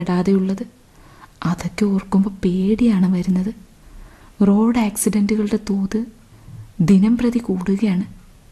ഇടാതെയുള്ളത് അതൊക്കെ ഓർക്കുമ്പോൾ പേടിയാണ് വരുന്നത് റോഡ് ആക്സിഡൻറ്റുകളുടെ തോത് ദിനം പ്രതി കൂടുകയാണ്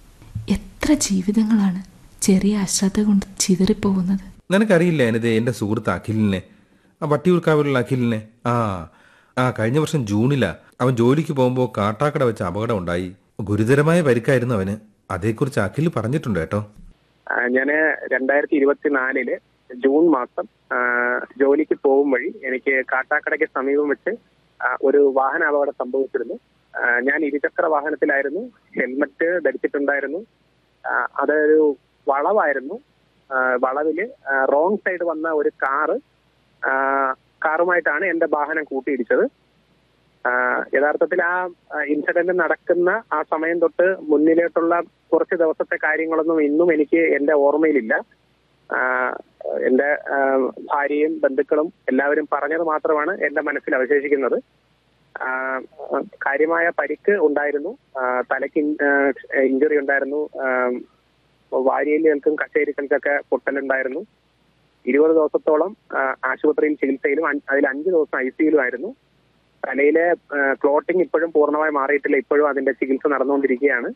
എത്ര ജീവിതങ്ങളാണ് ചെറിയ അശ്രദ്ധ കൊണ്ട് ചിതറിപ്പോകുന്നത് നിനക്കറിയില്ല അനിതേ എൻ്റെ സുഹൃത്ത് അഖിലിനെ ആ വട്ടിയൂർക്കാവിലുള്ള അഖിലിനെ ആ ആ കഴിഞ്ഞ വർഷം ജൂണിലാ അവൻ ജോലിക്ക് പോകുമ്പോൾ കാട്ടാക്കട വെച്ച് അപകടം ഉണ്ടായി ഗുരുതരമായ പരിക്കായിരുന്നു അവന് അതേക്കുറിച്ച് അഖിൽ പറഞ്ഞിട്ടുണ്ട് കേട്ടോ ഞാൻ രണ്ടായിരത്തി ഇരുപത്തിനാലില് ജൂൺ മാസം ആ, ജോലിക്ക് പോകും വഴി എനിക്ക് കാട്ടാക്കടയ്ക്ക് സമീപം വെച്ച് ആ, ഒരു വാഹന അപകടം സംഭവിച്ചിരുന്നു ആ, ഞാൻ ഇരുചക്ര വാഹനത്തിലായിരുന്നു ഹെൽമറ്റ് ധരിച്ചിട്ടുണ്ടായിരുന്നു ആ, അതൊരു വളവായിരുന്നു ആ, വളവില് റോങ് സൈഡ് വന്ന ഒരു കാറ് ആ, കാറുമായിട്ടാണ് എന്റെ വാഹനം കൂട്ടിയിടിച്ചത് ആ, യഥാർത്ഥത്തിൽ ആ ഇൻസിഡന്റ് നടക്കുന്ന ആ സമയം തൊട്ട് മുന്നിലോട്ടുള്ള കുറച്ച് ദിവസത്തെ കാര്യങ്ങളൊന്നും ഇന്നും എനിക്ക് എന്റെ ഓർമ്മയിലില്ല ആ, എന്റെ ആ, ഭാര്യയും ബന്ധുക്കളും എല്ലാവരും പറഞ്ഞത് മാത്രമാണ് എന്റെ മനസ്സിൽ അവശേഷിക്കുന്നത് ആ, കാര്യമായ പരിക്ക് ഉണ്ടായിരുന്നു ആ, തലയ്ക്ക് ഇഞ്ചുറി ഉണ്ടായിരുന്നു ആ, വാരിയലുകൾക്കും കച്ചേരികൾക്കൊക്കെ പൊട്ടലുണ്ടായിരുന്നു ഇരുപത് ദിവസത്തോളം ആ, ആശുപത്രിയിൽ ചികിത്സയിലും അഞ്ച്- അതിൽ അഞ്ച് ദിവസം ഐ സിയിലുമായിരുന്നു തലയിലെ ക്ലോട്ടിംഗ് ഇപ്പോഴും പൂർണ്ണമായി മാറിയിട്ടില്ല ഇപ്പോഴും അതിന്റെ ചികിത്സ നടന്നുകൊണ്ടിരിക്കുകയാണ്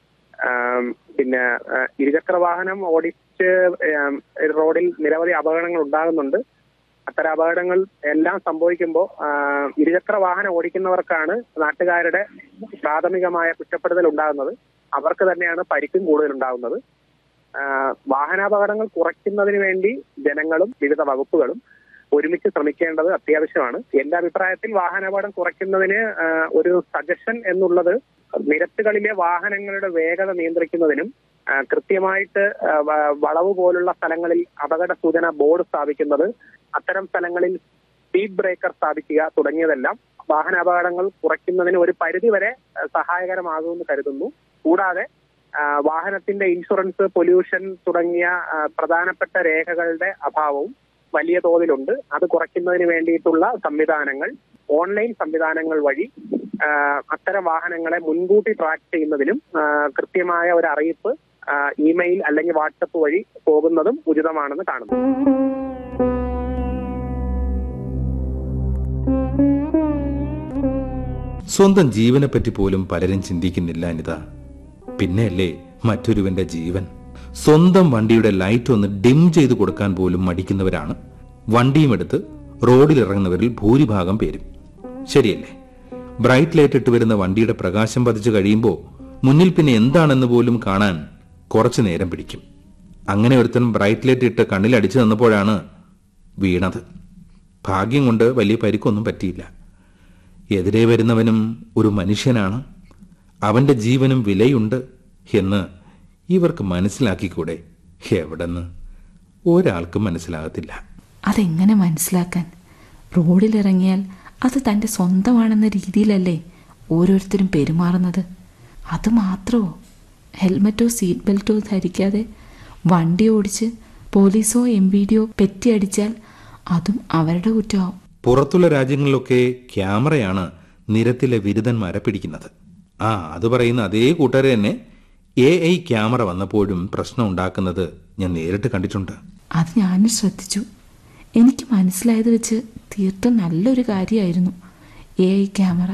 ആം, പിന്നെ ആ, ഇരുചക്ര വാഹനം ഓടിച്ച് ആം, റോഡിൽ നിരവധി അപകടങ്ങൾ ഉണ്ടാകുന്നുണ്ട് അത്തരം അപകടങ്ങൾ എല്ലാം സംഭവിക്കുമ്പോൾ ഇരുചക്ര വാഹനം ഓടിക്കുന്നവർക്കാണ് നാട്ടുകാരുടെ പ്രാഥമികമായ കുറ്റപ്പെടുത്തൽ ഉണ്ടാകുന്നത് അവർക്ക് തന്നെയാണ് പരിക്കും കൂടുതൽ ഉണ്ടാകുന്നത് ആ, വാഹനാപകടങ്ങൾ കുറയ്ക്കുന്നതിന് വേണ്ടി ജനങ്ങളും വിവിധ വകുപ്പുകളും ഒരുമിച്ച് ശ്രമിക്കേണ്ടത് അത്യാവശ്യമാണ് എന്റെ അഭിപ്രായത്തിൽ വാഹനാപകടം കുറയ്ക്കുന്നതിന് ആ, ഒരു സജഷൻ എന്നുള്ളത് നിരത്തുകളിലെ വാഹനങ്ങളുടെ വേഗത നിയന്ത്രിക്കുന്നതിനും ആ, കൃത്യമായിട്ട് ആ, വ- വളവ് പോലുള്ള സ്ഥലങ്ങളിൽ അപകട സൂചന ബോർഡ് സ്ഥാപിക്കുന്നത് അത്തരം സ്ഥലങ്ങളിൽ സ്പീഡ് ബ്രേക്കർ സ്ഥാപിക്കുക തുടങ്ങിയതെല്ലാം വാഹനാപകടങ്ങൾ കുറയ്ക്കുന്നതിന് ഒരു പരിധിവരെ ആ, സഹായകരമാകുമെന്ന് കരുതുന്നു കൂടാതെ ആ, വാഹനത്തിന്റെ ഇൻഷുറൻസ് പൊല്യൂഷൻ തുടങ്ങിയ ആ, പ്രധാനപ്പെട്ട രേഖകളുടെ അഭാവവും വലിയ തോതിലുണ്ട് അത് കുറയ്ക്കുന്നതിന് വേണ്ടിയിട്ടുള്ള സംവിധാനങ്ങൾ ഓൺലൈൻ സംവിധാനങ്ങൾ വഴി ആ, അത്തരം വാഹനങ്ങളെ മുൻകൂട്ടി ട്രാക്ക് ചെയ്യുന്നതിനും ആ, കൃത്യമായ ഒരു അറിയിപ്പ് ആ, ഇമെയിൽ അല്ലെങ്കിൽ വാട്സപ്പ് വഴി പോകുന്നതും ഉചിതമാണെന്ന് കാണുന്നു സ്വന്തം ജീവനെപ്പറ്റി പോലും പലരും ചിന്തിക്കുന്നില്ല അനിത പിന്നെയല്ലേ മറ്റൊരുവന്റെ ജീവൻ സ്വന്തം വണ്ടിയുടെ ലൈറ്റ് ഒന്ന് ഡിം ചെയ്ത് കൊടുക്കാൻ പോലും മടിക്കുന്നവരാണ് വണ്ടിയുമെടുത്ത് റോഡിൽ ഇറങ്ങുന്നവരിൽ ഭൂരിഭാഗം പേരും ശരിയല്ലേ ബ്രൈറ്റ് ലൈറ്റ് ഇട്ട് വരുന്ന വണ്ടിയുടെ പ്രകാശം പതിച്ചു കഴിയുമ്പോൾ മുന്നിൽ പിന്നെ എന്താണെന്ന് പോലും കാണാൻ കുറച്ചു നേരം പിടിക്കും അങ്ങനെ ഒരുത്തൻ ബ്രൈറ്റ് ലൈറ്റ് ഇട്ട് കണ്ണിലടിച്ചു തന്നപ്പോഴാണ് വീണത് ഭാഗ്യം കൊണ്ട് വലിയ പരിക്കൊന്നും പറ്റിയില്ല എതിരെ വരുന്നവനും ഒരു മനുഷ്യനാണ് അവന്റെ ജീവനും വിലയുണ്ട് എന്ന് ഇവർക്ക് മനസ്സിലാക്കിക്കൂടെ എവിടെന്ന് ഒരാൾക്കും മനസ്സിലാകത്തില്ല അതെങ്ങനെ മനസ്സിലാക്കാൻ റോഡിലിറങ്ങിയാൽ അത് തൻ്റെ സ്വന്തമാണെന്ന രീതിയിലല്ലേ ഓരോരുത്തരും പെരുമാറുന്നത് അത് മാത്രമോ ഹെൽമറ്റോ സീറ്റ് ബെൽറ്റോ ധരിക്കാതെ വണ്ടി ഓടിച്ച് പോലീസോ എം വി ഡിയോ പെറ്റിയടിച്ചാൽ അതും അവരുടെ കുറ്റമാവും പുറത്തുള്ള രാജ്യങ്ങളിലൊക്കെ ക്യാമറയാണ് നിരത്തിലെ ബിരുദന്മാരെ പിടിക്കുന്നത് ആ അത് പറയുന്ന അതേ കൂട്ടരെ തന്നെ എ ഐ ക്യാമറ വന്നപ്പോഴും പ്രശ്നം ഉണ്ടാക്കുന്നത് ഞാൻ നേരിട്ട് കണ്ടിട്ടുണ്ട് അത് ഞാനും ശ്രദ്ധിച്ചു എനിക്ക് മനസ്സിലായത് വെച്ച് തീർത്തും നല്ലൊരു കാര്യമായിരുന്നു എ ഐ ക്യാമറ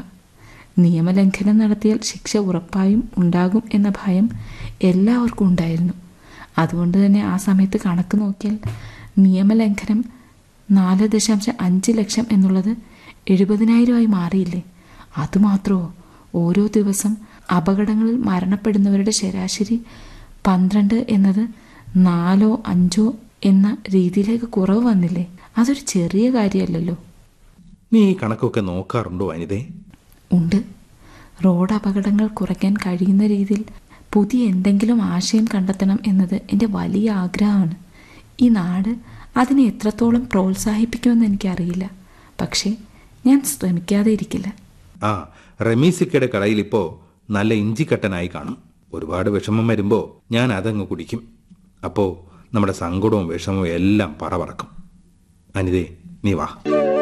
നിയമലംഘനം നടത്തിയാൽ ശിക്ഷ ഉറപ്പായും ഉണ്ടാകും എന്ന ഭയം എല്ലാവർക്കും ഉണ്ടായിരുന്നു അതുകൊണ്ട് തന്നെ ആ സമയത്ത് കണക്ക് നോക്കിയാൽ നിയമലംഘനം നാല് ദശാംശം അഞ്ച് ലക്ഷം എന്നുള്ളത് എഴുപതിനായിരമായി മാറിയില്ലേ അതുമാത്രമോ ഓരോ ദിവസം അപകടങ്ങളിൽ മരണപ്പെടുന്നവരുടെ ശരാശരി പന്ത്രണ്ട് എന്നത് നാലോ അഞ്ചോ എന്ന രീതിയിലേക്ക് കുറവ് വന്നില്ലേ അതൊരു ചെറിയ കാര്യമല്ലല്ലോ നീ ഈ കണക്കൊക്കെ നോക്കാറുണ്ടോ അനിതേ ഉണ്ട് റോഡ് അപകടങ്ങൾ കുറയ്ക്കാൻ കഴിയുന്ന രീതിയിൽ പുതിയ എന്തെങ്കിലും ആശയം കണ്ടെത്തണം എന്നത് എൻ്റെ വലിയ ആഗ്രഹമാണ് ഈ നാട് അതിനെ എത്രത്തോളം പ്രോത്സാഹിപ്പിക്കുമെന്ന് എനിക്കറിയില്ല പക്ഷേ ഞാൻ ശ്രമിക്കാതെ ഇരിക്കില്ല ആ റമീസിക്കയുടെ കടയിൽ ഇപ്പോ നല്ല ഇഞ്ചിക്കട്ടനായി കാണും ഒരുപാട് വിഷമം വരുമ്പോ ഞാൻ അതങ്ങ് കുടിക്കും അപ്പോ നമ്മുടെ സങ്കടവും വിഷമവും എല്ലാം പറ പറക്കും അനിതേ നീ വാ